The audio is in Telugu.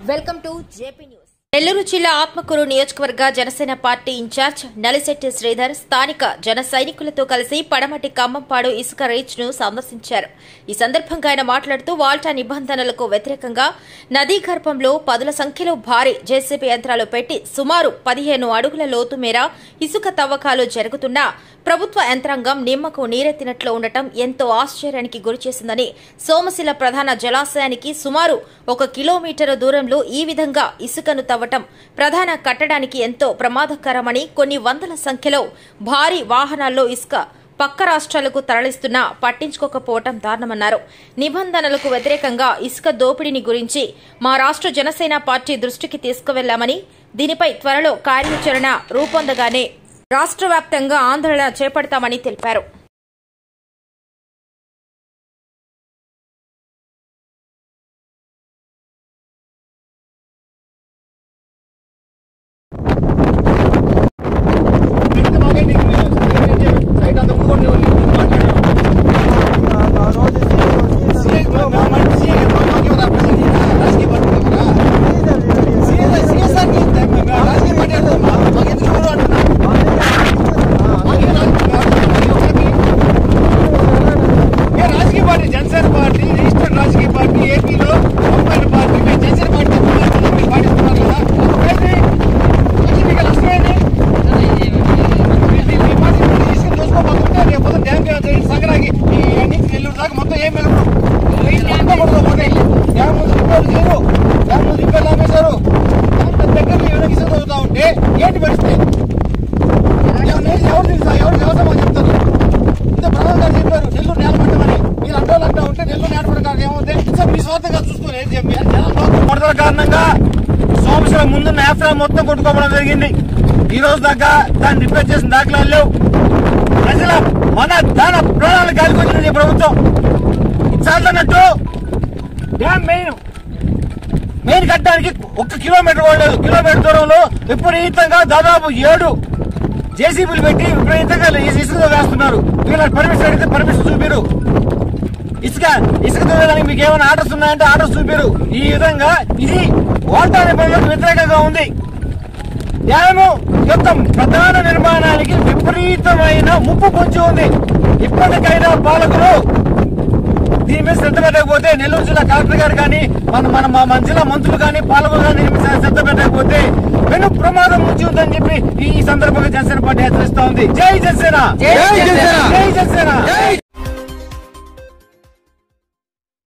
Welcome to JP news Nellore జిల్లా ఆత్మకూరు నియోజకవర్గ జనసేన పార్టీ ఇన్ఛార్జ్ నలిశెట్టి శ్రీధర్ స్థానిక జన సైనికులతో కలిసి పడమటి ఖమ్మంపాడు ఇసుక రీచ్ ను సందర్శించారు ఈ సందర్భంగా ఆయన మాట్లాడుతూ వాల్టా నిబంధనలకు వ్యతిరేకంగా నదీ గర్భంలో పదుల సంఖ్యలో భారీ జేసీబీ యంత్రాలు పెట్టి సుమారు పదిహేను అడుగుల లోతు మేర ఇసుక తవ్వకాలు జరుగుతున్నా ప్రభుత్వ యంత్రాంగం నిమ్మకు నీరెత్తినట్లు ఉండటం ఎంతో ఆశ్చర్యానికి గురిచేసిందని సోమశిల ప్రధాన జలాశయానికి సుమారు ఒక కిలోమీటరు దూరంలో ఈ విధంగా ఇసుకను తవ్వటం ప్రధాన కట్టడానికి ఎంతో ప్రమాదకరమని కొన్ని వందల సంఖ్యలో భారీ వాహనాల్లో ఇసుక పక్క రాష్ట్రాలకు తరలిస్తున్నా పట్టించుకోకపోవటం దారుణమన్నారు నిబంధనలకు వ్యతిరేకంగా ఇసుక దోపిడీని గురించి మా రాష్ట్ర జనసేన పార్టీ దృష్టికి తీసుకువెళ్లామని దీనిపై త్వరలో కార్యాచరణ రూపొందగానే రాష్ట్ర వ్యాప్తంగా ఆందోళన చేపడతామని తెలిపారు రాజకీయ పార్టీ జనసేన పార్టీ రిజిస్టర్డ్ రాజకీయ పార్టీ ఏపీలో కంబైన్ పార్టీ మీరు జనసేన పార్టీ తప్పుపడుతున్నారు, మీరు పాటిస్తున్నారు కదా ఏంటి? వచ్చి మీకు నష్టమేంటి? మీ- మీ- మీ పార్టీ మీరు తీసుకుని దోచుకోబోతుంటే రేపు పొద్దున్న డ్యామ్ డ్యామ్ చేయండి, సంక్రాంతి ఈ నుంచి నెల్లూరు దాకా మొత్తం ఏం మిగలదు అంతా కొట్టుకోపోతే డ్యామ్ ముందు రిపేర్లు చేయరు డ్యామ్ ముందు రిపేర్లు ఆపేశారు డ్యామ్ పెద్ద దగ్గర ఏమైనా ఇసుక చదువుతా ఉంటే ఏంటి పరిస్థితి ఎవరు ఎవరు తెలుసా ఎవరు వ్యవసాయం చెప్తారు ఇంత ప్రధాన గారు చెప్పారు నెల్లూరు నేలపట్టమని మీరు అడ్డోళ్ళు అంటా ఉంటే నెల్లూరు నేలపట్ట కాక ఏమవుతుంది సార్ మీ స్వార్థంగా చూసుకొని ఏం చెప్పి కొడతల కారణంగా సంవత్సరం ముందు నేఫ్రా మొత్తం కొట్టుకోవడం జరిగింది ఈ రోజు దాకా దాన్ని రిపేర్ చేసిన దాఖలాలు లేవు ప్రజల మన దాన ప్రాణాలు కాలికొచ్చింది ఈ ప్రభుత్వం ఇది చాలన్నట్టు డ్యామ్ మెయిన్ మెయిన్ కట్టడానికి ఒక్క కిలోమీటర్ కూడా లేదు కిలోమీటర్ దూరంలో విపరీతంగా దాదాపు ఏడు జేసీబీలు పెట్టి విపరీతంగా ఇసు- ఇసుక వేస్తున్నారు వీళ్ళ పర్మిషన్ అడిగితే పర్మిషన్ చూపిరు ఇసుక ఇసుక తోయడానికి మీకు ఏమైనా ఆర్డర్స్ ఉన్నాయంటే ఆర్డర్స్ చూపిరు ఈ విధంగా ఇది ఓటా నిబంధనలకు వ్యతిరేకంగా ఉంది డ్యాము యొక్క ప్రధాన నిర్మాణానికి విపరీతమైన ముప్పు పొంచి ఉంది ఇప్పటికైనా పాలకులు దీని మీద శ్రద్ధ పెట్టకపోతే నెల్లూరు జిల్లా కలెక్టర్ గారు కానీ మన మన మా మన జిల్లా మంత్రులు కానీ పాలకులు కానీ దీని మీద శ్రద్ధ పెట్టకపోతే వెను ప్రమాదం ముంచి ఉందని చెప్పి ఈ సందర్భంగా జనసేన పార్టీ హెచ్చరిస్తా ఉంది జై జనసేన జై జనసేన! జై జనసేన